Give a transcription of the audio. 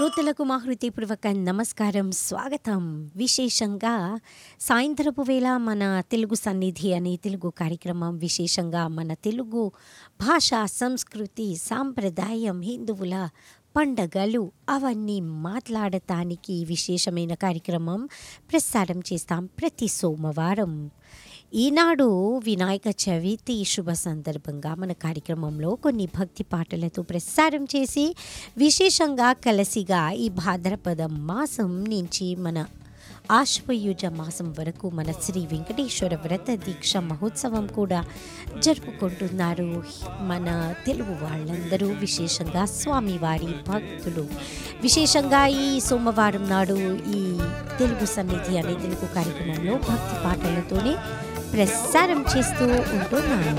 శ్రోతలకు మా హృదయపూర్వక నమస్కారం స్వాగతం విశేషంగా సాయంత్రపు వేళ మన తెలుగు సన్నిధి అనే తెలుగు కార్యక్రమం విశేషంగా మన తెలుగు భాష సంస్కృతి సాంప్రదాయం హిందువుల పండగలు అవన్నీ మాట్లాడటానికి విశేషమైన కార్యక్రమం ప్రసారం చేస్తాం ప్రతి సోమవారం ఈనాడు వినాయక చవితి శుభ సందర్భంగా మన కార్యక్రమంలో కొన్ని భక్తి పాటలతో ప్రసారం చేసి విశేషంగా కలసిగా ఈ భాద్రపద మాసం నుంచి మన ఆశ్వయుజ మాసం వరకు మన శ్రీ వెంకటేశ్వర వ్రత దీక్ష మహోత్సవం కూడా జరుపుకుంటున్నారు మన తెలుగు వాళ్ళందరూ విశేషంగా స్వామివారి భక్తులు విశేషంగా ఈ సోమవారం నాడు ఈ తెలుగు సన్నిధి అనే తెలుగు కార్యక్రమంలో భక్తి పాటలతోనే ప్రసారం చేస్తూ ఉంటున్నాను